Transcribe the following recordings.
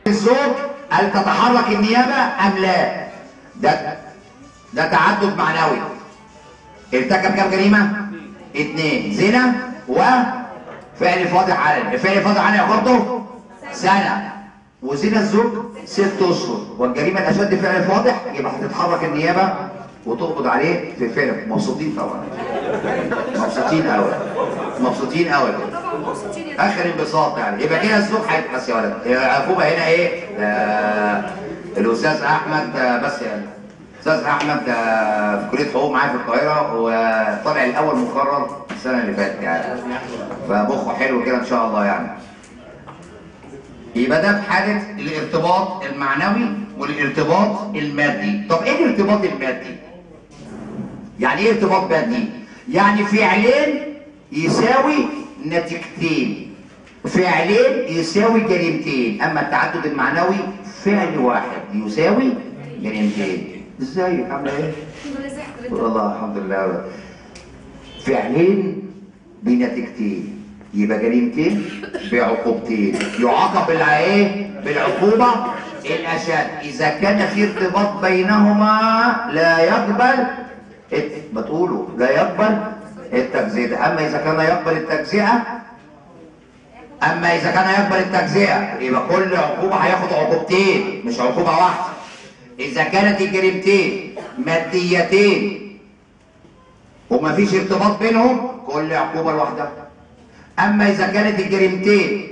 الزوج هل تتحرك النيابة أم لا؟ ده ده تعدد معنوي ارتكب كام جريمة؟ اثنين زنا وفعل فاضح علني الفعل فاضح علني عقوبته سنة وزنا الزوج ست اشهر والجريمة الأشد فعل فاضح يبقى هتتحرك النيابة وتقبض عليه في فعل مبسوطين طبعا مبسوطين قوي مبسوطين قوي كده طبعا مبسوطين يا اخر انبساط يعني يبقى كده الزوج هيبقى بس يا ولد العقوبه هنا ايه آه الاستاذ احمد آه بس يعني استاذ احمد آه في كليه حقوق معايا في القاهره وطلع الاول مقرر السنه اللي فاتت يعني فمخه حلو كده ان شاء الله يعني يبقى ده في حاله الارتباط المعنوي والارتباط المادي طب ايه الارتباط المادي يعني ايه ارتباط مادي يعني فعلين يساوي نتيجتين فعلين يساوي جريمتين اما التعدد المعنوي فعل واحد يساوي جريمتين ازيك عامله ايه الحمد لله ازي حضرتك والله الحمد لله فعلين بنتيجتين يبقى جريمتين بعقوبتين يعاقب بالع- ايه بالعقوبه الاشد اذا كان في ارتباط بينهما لا يقبل الت- ما تقولوا لا يقبل التجزئه اما اذا كان يقبل التجزئه اما اذا كان يقبل التجزئه يبقى كل عقوبه هياخد عقوبتين مش عقوبه واحده اذا كانت الجريمتين ماديتين ومفيش ارتباط بينهم كل عقوبه لوحدها اما اذا كانت الجريمتين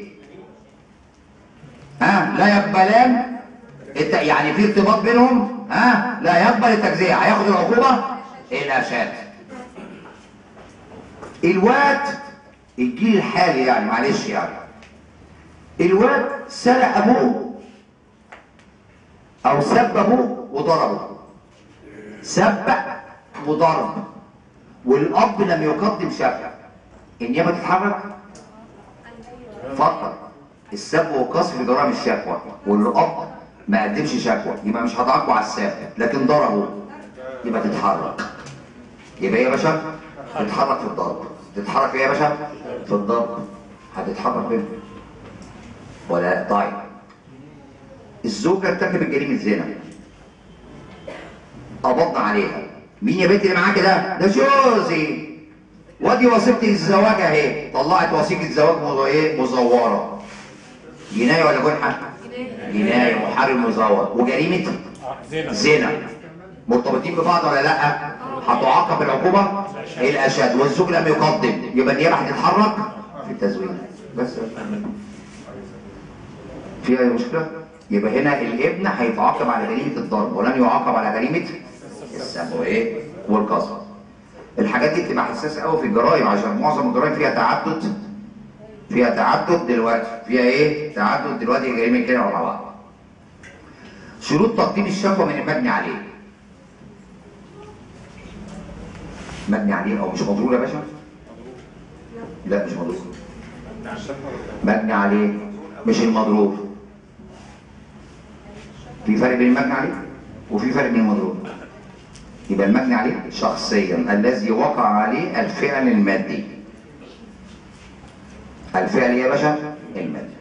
ها لا يقبلان الت... يعني في ارتباط بينهم ها لا يقبل التجزئه هياخد العقوبه الاشد الواد الجيل الحالي يعني معلش يعني الواد سرق ابوه او سب ابوه وضربه سب وضرب والاب لم يقدم شكوى النيابه تتحرك فقط السب والقصف في جرائم الشكوى والاب ما قدمش شكوى يبقى مش هتعاقبه على السب لكن ضربه يبقى تتحرك يبقى ايه يا باشا تتحرك في الضرب تتحرك ايه يا باشا في الضرب هتتحرك فين ولا طيب الزوجه ارتكبت جريمه زنا قبضنا عليها مين يا بنت اللي معاك ده ده جوزي وادي وثيقه الزواج اهي طلعت وثيقه زواج مز- ايه مزوره جنايه ولا جنحه جنايه محرم مزور وجريمه زنا مرتبطين ببعض ولا لا هتعاقب العقوبه الاشد والزوج لم يقدم يبقى النيابه هتتحرك في التزوير بس في اي مشكله يبقى هنا الابن هيتعاقب على جريمه الضرب ولن يعاقب على جريمه السب وايه والقصف الحاجات دي بتبقى حساسه قوي في الجرائم عشان معظم الجرائم فيها تعدد فيها تعدد دلوقتي فيها ايه تعدد دلوقتي الجريمه كده مع بعض شروط تقديم الشكوى من المبني عليه مبني عليه او مش مضرور يا باشا لا مش مضرور مبني عليه مش المضروب في فرق بين المبني عليه وفي فرق بين المضروب يبقى المبني عليه شخصيا الذي وقع عليه الفعل المادي الفعل يا باشا المادي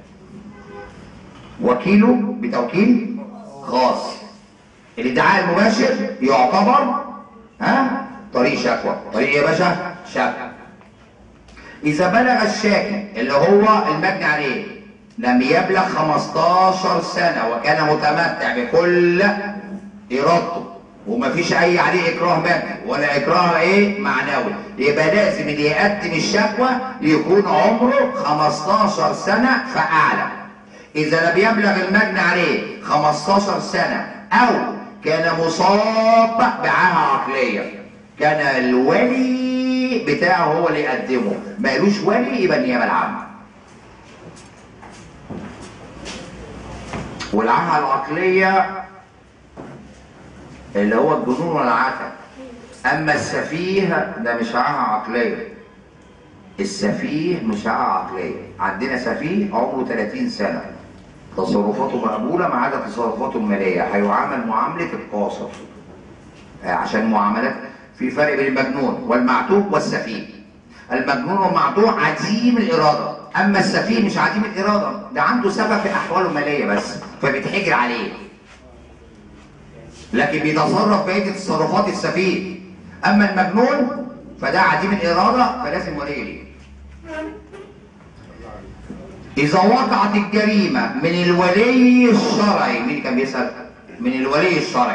وكيله بتوكيل خاص الادعاء المباشر يعتبر ها طريق شكوى طريق إيه يا باشا شكوى اذا بلغ الشاكي اللي هو المبني عليه لم يبلغ 15 سنة وكان متمتع بكل ارادته ومفيش اي عليه اكراه مادي ولا اكراه ايه معنوي يبقى لازم اللي يقدم الشكوى يكون عمره 15 سنة فاعلى اذا لم يبلغ المجني عليه 15 سنة او كان مصاب بعاهة عقلية كان الولي بتاعه هو اللي يقدمه ما قالوش ولي يبقى النيابة العامة والعاهة العقلية اللي هو الجنون والعتا اما السفيه ده مش عاهة عقلية السفيه مش عاهة عقلية عندنا سفيه عمره 30 سنة تصرفاته مقبولة ما عدا تصرفاته المالية هيعامل معاملة القاصر آه، عشان معاملات في فرق بين المجنون والمعتوه والسفيه المجنون والمعتوه عديم الإرادة اما السفيه مش عديم الاراده ده عنده سبب في احواله الماليه بس فبيتحجر عليه لكن بيتصرف بقيه تصرفات السفيه اما المجنون فده عديم الاراده فلازم ولي ليه اذا وقعت الجريمه من الولي الشرعي مين كان بيسال من الولي الشرعي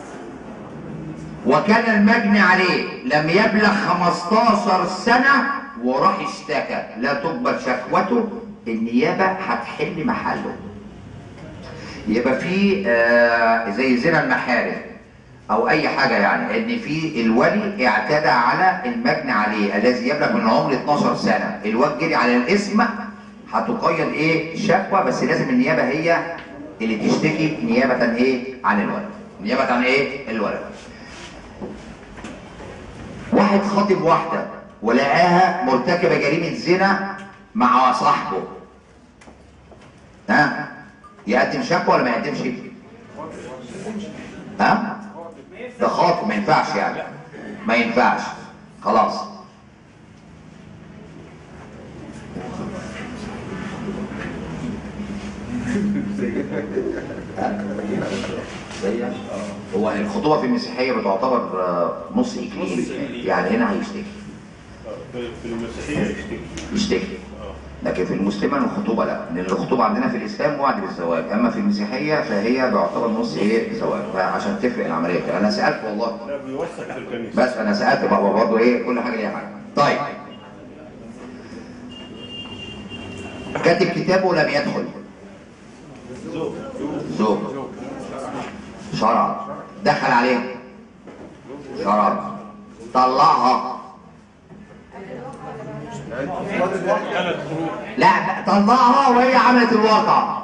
وكان المجني عليه لم يبلغ 15 سنة وراح اشتكى لا تقبل شكوته النيابة هتحل محله يبقى في آه زي زنا المحارم او اي حاجة يعني ان في الولي اعتدى على المجني عليه الذي يبلغ من العمر 12 سنة الواد جري على الاسم هتقيد ايه شكوى بس لازم النيابة هي اللي تشتكي نيابة ايه عن الولد نيابة عن ايه الولد واحد خاطب واحدة ولقاها مرتكبة جريمة زنا مع صاحبه ها يقدم شكوى ولا ما يقدمش ها ده خاطب ما ينفعش يعني ما ينفعش خلاص زي هو الخطوبه في المسيحيه بتعتبر آه، نص اكليل يعني هنا هيشتكي في في المسيحية يشتكي يشتكي اه لكن في المسلمه الخطوبه لا لان الخطوبه عندنا في الاسلام وعد بالزواج اما في المسيحيه فهي بيعتبر نص ايه زواج فعشان تفرق العمليه كده. انا سالت والله لا بيوثق في الكنيسة بس انا سالت بابا برضه ايه كل حاجه ليها حاجه طيب كاتب كتابه لم يدخل زوج زوج شرع دخل عليه شرع طلعها ثلاث قروء لا طلعها وهي عملت الواقع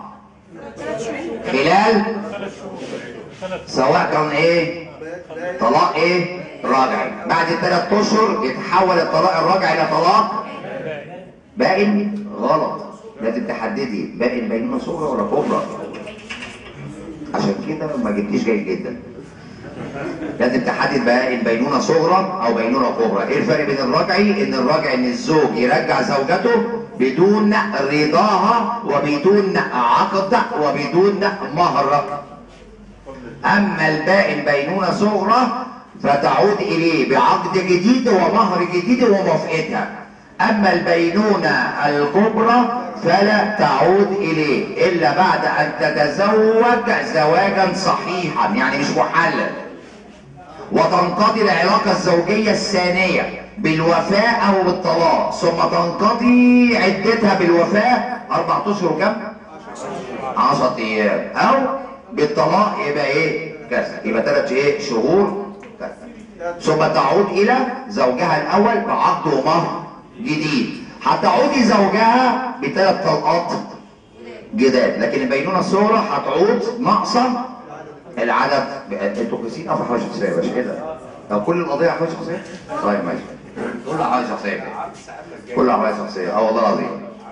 خلال سواء كان ايه طلاق ايه راجعي بعد ثلاث اشهر يتحول الطلاق الراجعي الى طلاق باين غلط لازم تحددي باين بينونه صغرى ولا كبرى عشان كده ما جبتيش جيد جدا لازم تحدد بقى البينونه صغرى او بينونه كبرى ايه الفرق بين الرجعي ان الرجعي ان الزوج يرجع زوجته بدون رضاها وبدون عقد وبدون مهر اما الباقي بينونه صغرى فتعود اليه بعقد جديد ومهر جديد وموافقتها اما البينونه الكبرى فلا تعود اليه الا بعد ان تتزوج زواجا صحيحا يعني مش محلل وتنقضي العلاقة الزوجية الثانية بالوفاء أو بالطلاق ثم تنقضي عدتها بالوفاء أربع أشهر كم؟ عشرة أيام أو بالطلاق يبقى إيه؟ كذا يبقى ثلاث إيه؟ شهور كذا ثم تعود إلى زوجها الأول بعقد ومهر جديد هتعودي زوجها بثلاث طلقات جداد لكن البينونة الصغرى هتعود ناقصة العدد انتوا كويسين اه في حاجه شخصيه يا باشا ايه ده؟ طب كل القضيه حاجه شخصيه؟ طيب ماشي كل حاجه شخصيه كل حاجه شخصيه اه والله العظيم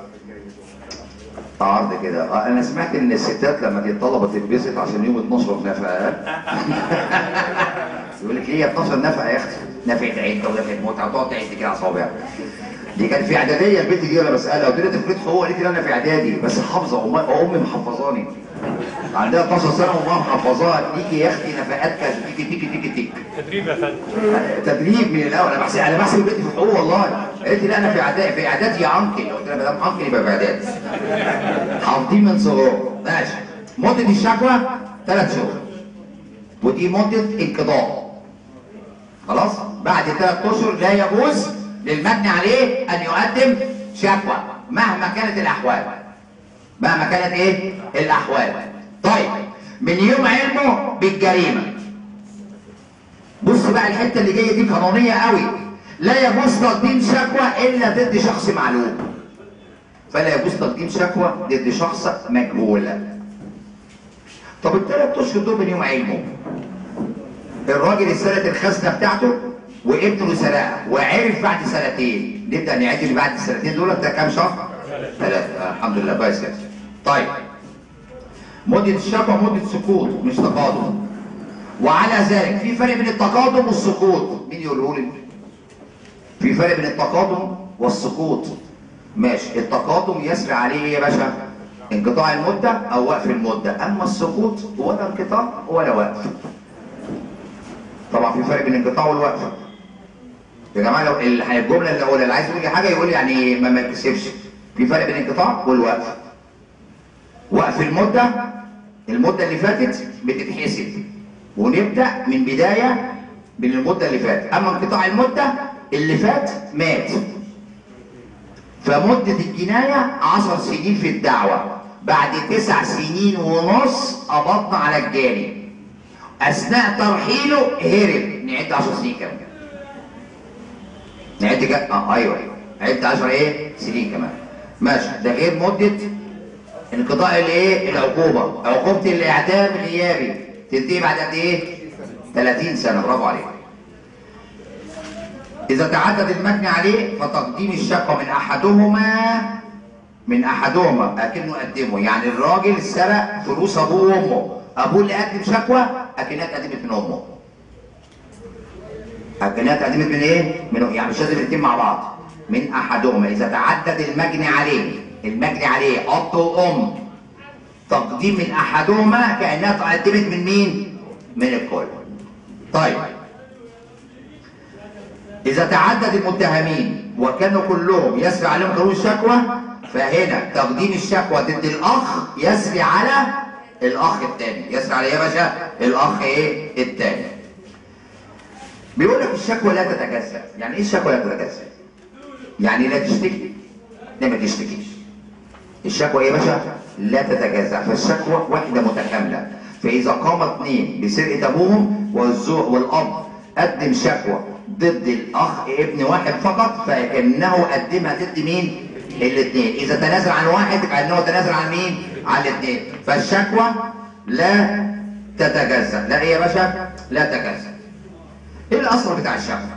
عرض كده آه انا سمعت ان الستات لما تتطلب تنبسط عشان يوم 12 نفقه يقول لك ايه 12 نفقه يا اختي نفقه عده ونفقه متعه وتقعد تعد كده على صوابعها دي كانت في اعداديه البنت دي وانا بسالها قلت لها تفريط حقوق قالت لي انا في اعدادي بس حافظه امي امي محفظاني عندها 12 سنه وامها محفظاها تيجي يا اختي نفقات كذا تيجي تيجي تيجي تيجي تدريب يا فندم تدريب من الاول انا بحسب انا بحسب البنت في حقوق والله قالت لي لا انا في اعدادي في اعدادي يا انكل قلت لها ما دام انكل يبقى في اعدادي حافظين من صغره ماشي مده الشكوى ثلاث شهور ودي مده انقضاء خلاص بعد ثلاث اشهر لا يجوز للمجني عليه ان يقدم شكوى مهما كانت الاحوال مهما كانت ايه الاحوال طيب من يوم علمه بالجريمه بص بقى الحته اللي جايه دي قانونيه قوي لا يجوز تقديم شكوى الا ضد شخص معلوم فلا يجوز تقديم شكوى ضد شخص مجهول طب الثلاث اشهر دول من يوم علمه الراجل سرق الخزنه بتاعته وابنه سرقها وعرف بعد سنتين نبدا نعد اللي بعد السنتين دول ده كام شهر؟ ثلاثة آه الحمد لله كويس كده طيب مدة الشكوى مدة سكوت مش تقادم وعلى ذلك في فرق بين التقادم والسقوط مين يقوله لي؟ في فرق بين التقادم والسقوط ماشي التقادم يسري عليه ايه يا باشا انقطاع المدة او وقف المدة اما السقوط ولا انقطاع ولا وقف طبعا في فرق بين الانقطاع والوقف يا جماعه لو ال- الجمله اللي اقولها اللي عايز يقول لي حاجه يقول لي يعني ما ما يكسبش في فرق بين الانقطاع والوقف وقف المده المده اللي فاتت بتتحسب ونبدا من بدايه من المده اللي فاتت اما انقطاع المده اللي فات مات فمده الجنايه 10 سنين في الدعوه بعد تسع سنين ونص قبضنا على الجاني اثناء ترحيله هرب نعد 10 سنين كمان نعد كام اه ايوه ايوه عد 10 ايه سنين كمان ماشي ده غير مده انقضاء الايه العقوبه عقوبه الاعدام غيابي تنتهي بعد قد ايه 30 سنه برافو عليك اذا تعدد المجني عليه فتقديم الشقه من احدهما من احدهما اكنه قدمه يعني الراجل سرق فلوس ابوه وامه ابوه اللي قدم شكوى اكنها اتقدمت من امه اكنها اتقدمت من ايه من يعني مش لازم الاثنين مع بعض من احدهما اذا تعدد المجني عليه المجني عليه اب وام تقديم من احدهما كانها اتقدمت من مين من الكل طيب إذا تعدد المتهمين وكانوا كلهم يسري عليهم قانون الشكوى فهنا تقديم الشكوى ضد الأخ يسري على الأخ الثاني يسري على إيه يا باشا؟ الأخ إيه؟ الثاني بيقول لك الشكوى لا تتجزأ يعني إيه الشكوى لا تتجزأ؟ يعني لا تشتكي لا ما تشتكيش الشكوى ايه يا باشا؟ لا تتجزأ فالشكوى وحدة متكاملة فإذا قام اثنين بسرقة أبوهم والزوج والأب قدم شكوى ضد الأخ ابن واحد فقط فإنه قدمها ضد مين؟ الاثنين إذا تنازل عن واحد كأنه تنازل عن مين؟ عن الاثنين فالشكوى لا تتجزأ لا إيه يا باشا؟ لا تتجزأ إيه الأصل بتاع الشكوى؟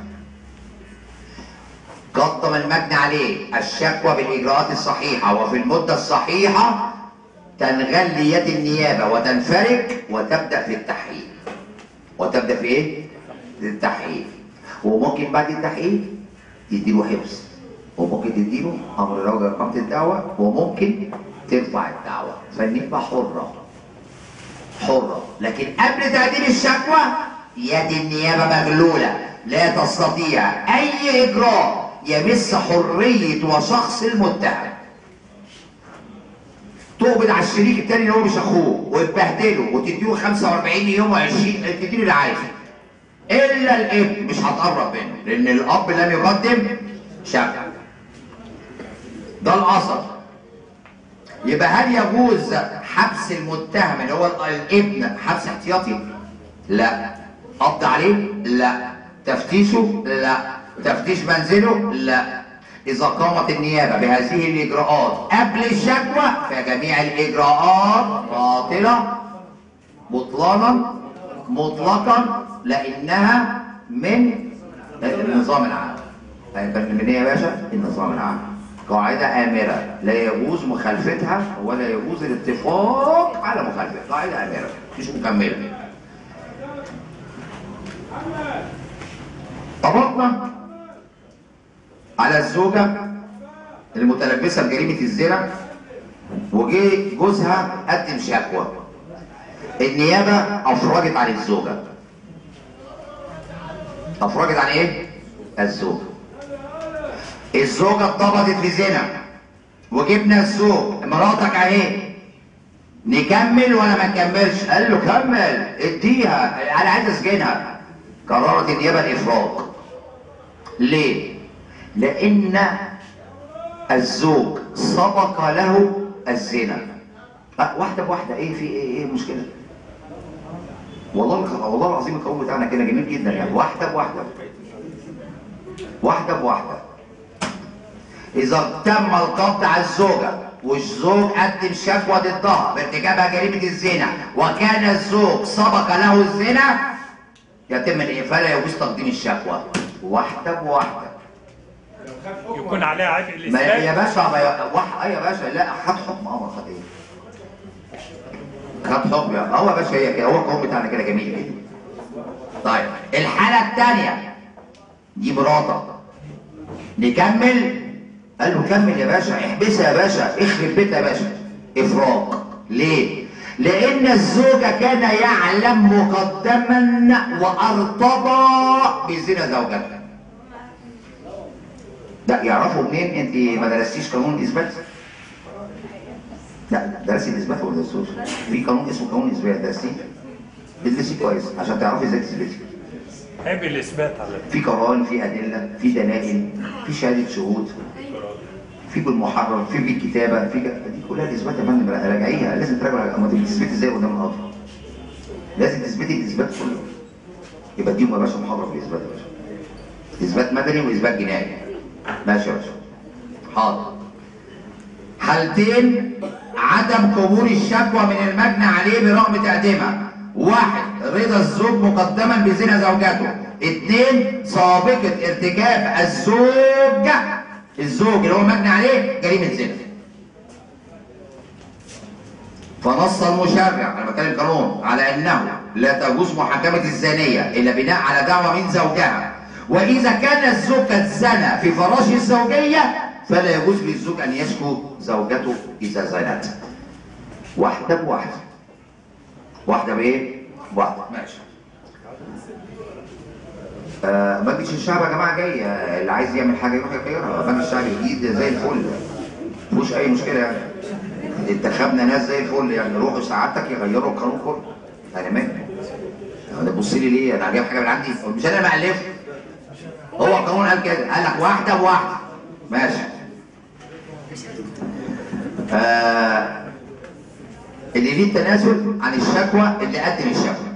قدم المجني عليه الشكوى بالإجراءات الصحيحة وفي المدة الصحيحة تنغل يد النيابة وتنفرج وتبدأ في التحقيق وتبدأ في إيه؟ في التحقيق وممكن بعد التحقيق تديله حبس وممكن تديله أمر روجة إقامة الدعوة وممكن ترفع الدعوة فالنيابة حرة حرة لكن قبل تقديم الشكوى يد النيابة مغلولة لا تستطيع أي إجراء يمس حرية وشخص المتهم تقبض على الشريك التاني اللي هو مش اخوه وتبهدله وتديله 45 يوم و20 تديله اللي عايزه الا الابن مش هتقرب منه لان الاب لم يقدم شكوى ده الاصل يبقى هل يجوز حبس المتهم اللي هو الابن حبس احتياطي؟ لا قبض عليه؟ لا تفتيشه؟ لا تفتيش منزله؟ لا إذا قامت النيابة بهذه الإجراءات قبل الشكوى فجميع الإجراءات باطلة بطلانا مطلقا لأنها من النظام العام هيبقى من إيه يا باشا؟ النظام العام قاعدة آمرة لا يجوز مخالفتها ولا يجوز الاتفاق على مخالفتها قاعدة آمرة مش مكملة طبقنا على الزوجة المتلبسة بجريمة الزنا وجه جوزها قدم شكوى النيابة أفرجت عن الزوجة أفرجت عن إيه؟ الزوجة الزوجة اتطبقت في زنا وجبنا الزوج مراتك أهي نكمل ولا ما نكملش؟ قال له كمل اديها أنا عايز أسجنها قررت النيابة الإفراج ليه؟ لأن الزوج سبق له الزنا أه واحدة بواحدة ايه في ايه ايه المشكلة؟ والله الخ- والله العظيم القانون بتاعنا كده جميل جدا يعني واحدة بواحدة واحدة بواحدة إذا تم القبض على الزوجة والزوج قدم شكوى ضدها بارتكابها جريمة الزنا وكان الزوج سبق له الزنا يتم الإقفال لا يجوز تقديم الشكوى واحدة بواحدة يكون عليها عبء ما يا الإسلام باشا ما يا- واحد اي يا باشا لا خد حكم اه خد ايه خد حكم يا هو يا باشا هي كده هو القانون بتاعنا كده جميل جدا طيب الحالة الثانية دي مراتك نكمل قال له كمل يا باشا احبسها يا باشا اخرب بيتها يا باشا افراق ليه لان الزوجة كان يعلم مقدما وارتضى بزنا زوجته لا يعرفوا منين انت ما درستيش قانون الاثبات لا درسي الاثبات ولا درستوش في قانون اسمه قانون الاثبات درستيه ادرسي كويس عشان تعرفي ازاي تثبتي عيب الاثبات على في قرائن في ادله في دلائل في شهاده شهود في بالمحرر في بالكتابه في ك... دي كلها الاثبات يا فندم راجعيها لازم تراجع اما تثبتي ازاي قدام القاضي لازم تثبتي الاثبات كله يبقى دي يا باشا محاضره في الاثبات يا باشا اثبات مدني واثبات جنائي ماشي يا باشا حاضر حالتين عدم قبول الشكوى من المجني عليه برغم تقديمها واحد رضا الزوج مقدما بزنا زوجته اثنين سابقة ارتكاب الزوج الزوج اللي هو مجني عليه جريمة زنا فنص المشرع انا بتكلم قانون على انه لا تجوز محاكمة الزانية الا بناء على دعوة من زوجها واذا كان الزوج قد زنى في فراش الزوجية فلا يجوز للزوج ان يشكو زوجته اذا زنت واحدة بواحدة واحدة بايه؟ واحدة ماشي آه مجلس الشعب يا جماعة جاي آه، اللي عايز يعمل حاجة يروح يغيرها مجلس الشعب جديد زي الفل مفيهوش أي مشكلة يعني انتخبنا ناس زي الفل يعني روحوا سعادتك يغيروا القانون كله أنا مالي أنا تبص لي ليه أنا جايب حاجة من عندي مش أنا اللي مألفه هو القانون قال كده قال لك واحدة بواحدة ماشي آه اللي ليه التنازل عن الشكوى اللي قدم الشكوى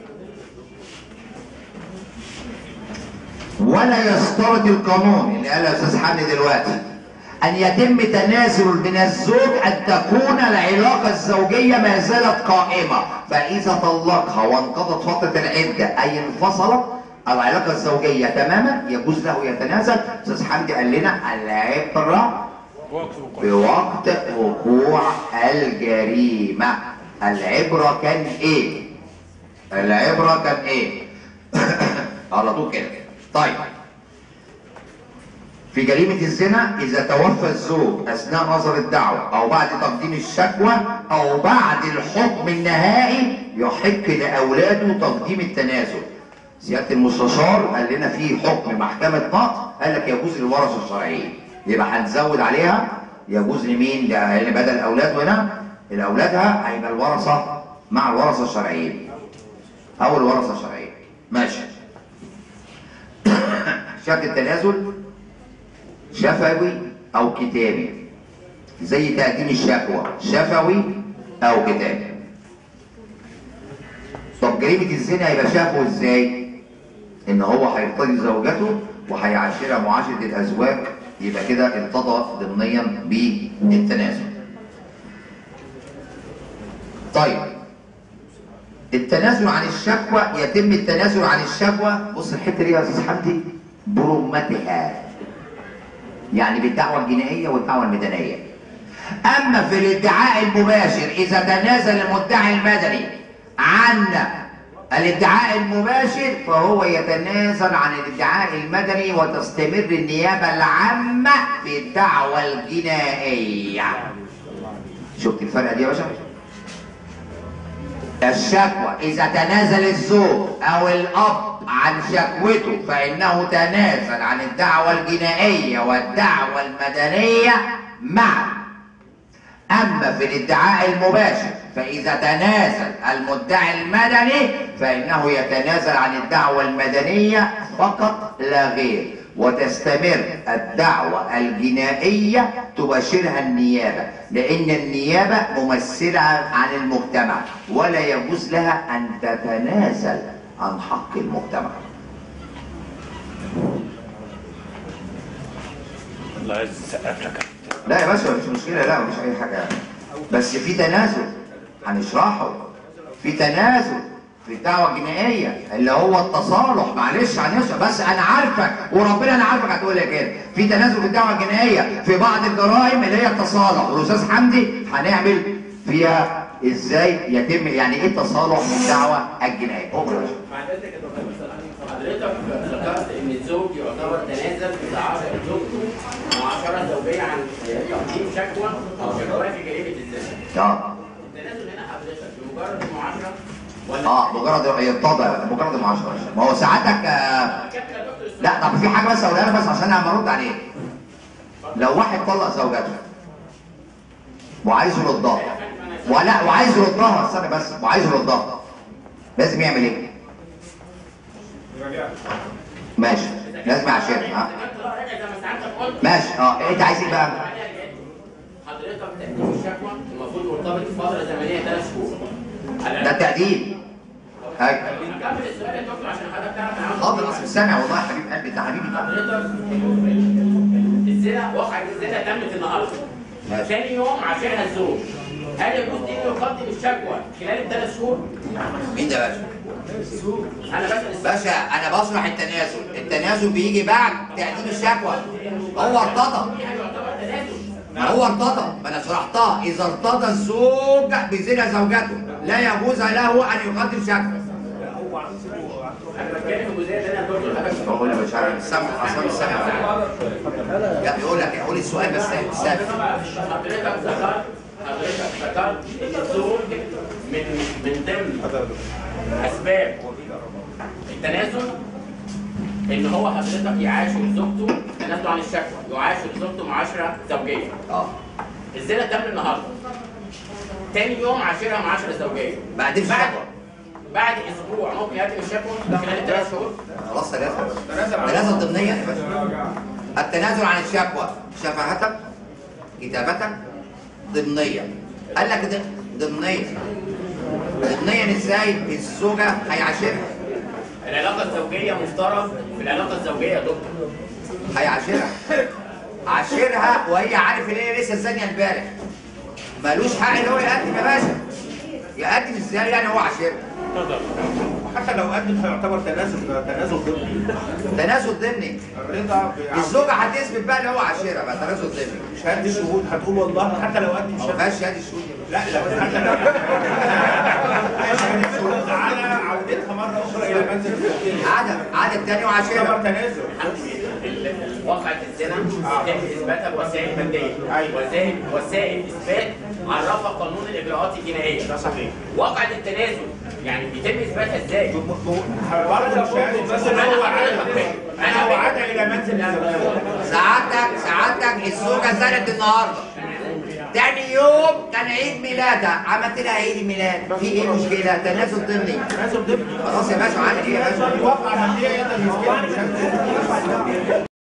ولا يشترط القانون اللي قالها استاذ حمدي دلوقتي ان يتم تنازل من الزوج ان تكون العلاقه الزوجيه ما زالت قائمه فاذا طلقها وانقضت فتره العده اي انفصلت العلاقه الزوجيه تماما يجوز له يتنازل استاذ حمدي قال لنا العبره وقت وقت بوقت وقوع الجريمة العبرة كان ايه العبرة كان ايه على طول كده طيب في جريمة الزنا إذا توفى الزوج أثناء نظر الدعوة أو بعد تقديم الشكوى أو بعد الحكم النهائي يحق لأولاده تقديم التنازل سيادة المستشار قال لنا في حكم محكمة نقض قال لك يجوز للورثة الشرعيين يبقى هنزود عليها يجوز لمين؟ لأهل بدل الأولاد هنا الأولادها هيبقى الورثة مع الورثة الشرعيين أو الورثة الشرعيين ماشي شرط التنازل شفوي أو كتابي زي تقديم الشكوى شفوي أو كتابي طب جريمة الزنا يبقى شافه ازاي؟ ان هو هيرتضي زوجته وهيعاشرها معاشرة الازواج يبقى كده ارتضى ضمنيا بالتنازل. طيب التنازل عن الشكوى يتم التنازل عن الشكوى بص الحته دي يا استاذ حمدي برمتها يعني بالدعوه الجنائيه والدعوه المدنيه اما في الادعاء المباشر اذا تنازل المدعي المدني عن الادعاء المباشر فهو يتنازل عن الادعاء المدني وتستمر النيابه العامه في الدعوه الجنائيه شفت الفرق دي يا باشا الشكوى إذا تنازل الزوج أو الأب عن شكوته فإنه تنازل عن الدعوة الجنائية والدعوة المدنية معا أما في الادعاء المباشر فإذا تنازل المدعي المدني فإنه يتنازل عن الدعوة المدنية فقط لا غير وتستمر الدعوة الجنائية تباشرها النيابة لأن النيابة ممثلة عن المجتمع ولا يجوز لها أن تتنازل عن حق المجتمع الله عايز يسقف لك لا يا باشا مفيش مشكلة لا مفيش أي حاجة بس في تنازل هنشرحه في تنازل في الدعوة الجنائية اللي هو التصالح معلش هنشرح بس أنا عارفك وربنا أنا عارفك هتقول لي كده في تنازل في الدعوة الجنائية في بعض الجرائم اللي هي التصالح والأستاذ حمدي هنعمل فيها إزاي يتم يعني إيه التصالح في الدعوة الجنائية؟ هو يا باشا. حضرتك يا دكتور حضرتك ذكرت ان الزوج يعتبر تنازل في تعاطي زوجته مع معاشره زوجيه عن تقديم شكوى او شكوى في جريمه الزنا اه التنازل هنا حضرتك بمجرد المعاشره ولا اه مجرد يتضع مجرد المعاشرة ما هو ساعتك آه كابتن يا دكتور لا طب في حاجة بس اقولها لك بس عشان انا برد عليك لو واحد طلق زوجته وعايز يردها ولا وعايز يردها استنى بس وعايز يردها لازم يعمل ايه؟ ماشي لازم يعاشرها ها راجع زي ما ساعتك قلت ماشي اه انت عايز ايه بقى؟ حضرتك تقديم الشكوى المفروض مرتبط بفتره زمنيه ثلاث شهور على ده تقديم ايوه نكمل السؤال يا دكتور عشان حضرتك تعرف انا عاوز حاضر اصل سامع والله يا حبيب قلبي ده حبيبي ده حضرتك الزنا واقع الزنا تمت النهارده ماشي. ثاني يوم عاشرها الزوج هل يجوز لي انه يقدم الشكوى خلال الثلاث شهور؟ مين ده باشا؟ انا بسال السؤال باشا انا بشرح التنازل التنازل بيجي بعد تقديم الشكوى هو ارتضى يعتبر تنازل ما هو ارتضى ما انا شرحتها اذا ارتضى الزوج بزنا زوجته لا يجوز له ان يقدم شكوى انا بتكلم في الجزئيه اللي انا دكتور حضرتك بقول يا باشا انا سامع اصلا مش سامع يا يقول لك يقول السؤال بس استنى حضرتك ذكرت حضرتك ذكرت ان الزوج من من ضمن اسباب التنازل ان هو حضرتك يعاشر زوجته تنازل عن الشكوى يعاشر زوجته معاشره زوجيه اه الزنا تم النهارده تاني يوم عاشرها معاشره زوجيه بعدين في بعد شكوى بعد اسبوع ممكن يقدم الشكوى خلال الثلاث شهور خلاص تنازل تنازل ضمنيا يا باشا التنازل عن الشكوى شفاهة كتابة ضمنيا قال لك ض- ضمنيا ضمنيا ازاي الزوجة هيعاشرها العلاقه الزوجيه مفترض في العلاقه الزوجيه يا دكتور هيعاشرها عاشرها وهي عارف ان هي لسه ثانيه امبارح ملوش حق ان هو يقدم يا باشا يقدم ازاي يعني هو عاشرها اتفضل حتى لو قدم هيعتبر تنازل تنازل ضمني تنازل ضمني الرضا ب- الزوجه هتثبت بقى ان هو عاشرها بقى تنازل ضمني شهاده الشهود هتقول والله حتى لو قدم ما شهاده فيهاش شهاده شهود لا لا حتى لو شهاده الشهود على عودتها مره اخرى الى منزل الزوجيه عدد عدد تاني يعتبر وعاشرها تنازل واقعة الزنا يتم اثباتها بوسائل ماديه أيوة. وسائل وسائل اثبات عرفها قانون الاجراءات الجنائيه ده صحيح واقعة التنازل يعني بيتم اثباتها ازاي؟ برضه شهاده مثلا هو عاد أنا هو عاد الى منزل الزوجيه سعادتك سعادتك الزوجه زنت النهارده تاني يوم كان عيد ميلادها عملت لها عيد الميلاد في ايه مشكله تنازل ضمني تنازل ضمني خلاص يا باشا عامل ايه يا باشا الواقع الهنديه يقدر يسكنها بشهاده